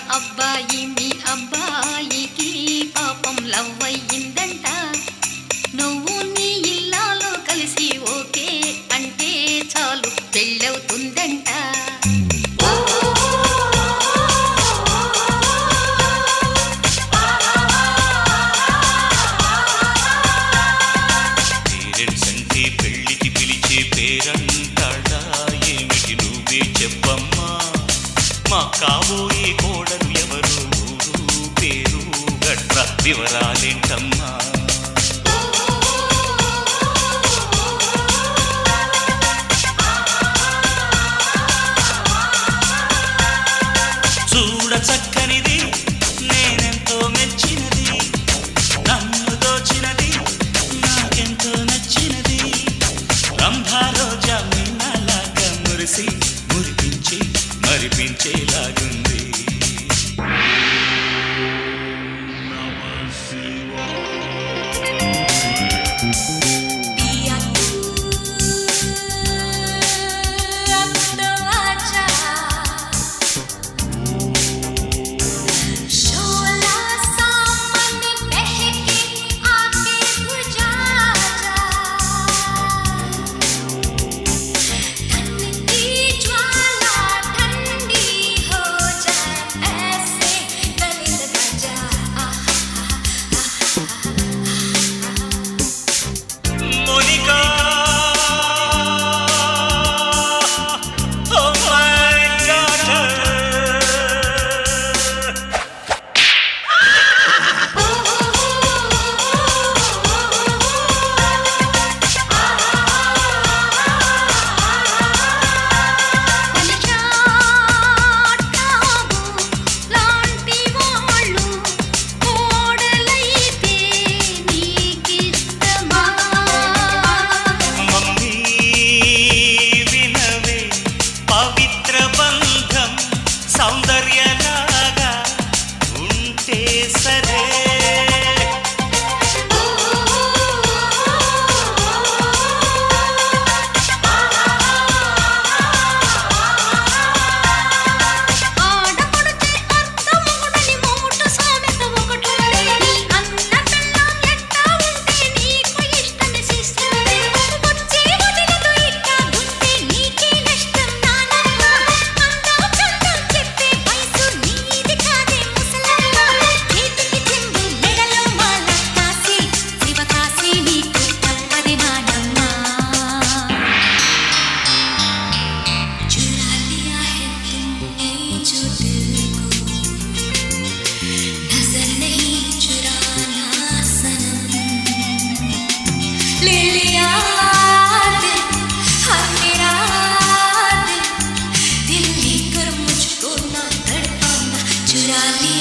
అబ్బాయి మీ అబ్బాయికి పాపం లవ్ అయ్యిందంట నువ్వు నీ ఇల్లాలో కలిసి ఓకే అంటే చాలు పెళ్ళవుతుందంట పేరెంట్స్ అంటే పెళ్లికి పిలిచే పేరంటాడా ఏమిటి నువ్వే చెప్పమ్మా మా కాబోయే కోడలు ఎవరు ఊరు పేరు గట్ర వివరాలేంటమ్మా చూడ చక్కనిది నేనెంతో మెచ్చినది నన్ను దోచినది నాకెంతో నచ్చినది రంభారోజా మీనాలాగా మురిసి మురిపించి మరిపించేలాగుంది पिया तू अब तो आजा शोला सामने बहके आके बुझा जा ठंडी ज्वाला ठंडी हो जाए ऐसे गले लगा जा మోనికా ఓ మై డాటర్ లాంటి వాళ్ళు కోడలైతే నీకిష్టమా మమ్మీ వినవే పవిత్ర బంధం సౌందర్యలాగా ఉంటే సరే ఆడపడితే అర్థమొకటని మోట సామెత ఒకటుంది. నీ అన్న పెళ్ళాం ఎట్టా ఉంటే నీకు ఇష్టమే సిస్టరే. వచ్చే వదినతో ఇట్టా ఉంటే నీకే నష్టం నానమ్మ. అందం చందం చెప్పే వయసు నీది కాదే ముసలమ్మ. చేతికి చెంబు మెడలో మాల కాసి శివకాశి నీకు తప్పది నానమ్మ चुरा लिया है तुमने जो दिल को नजर नहीं चुराना सनम ले लिया दिल हाँ मेरा दिल दिल लेकर मुझको ना तड़पाना चुरा लिया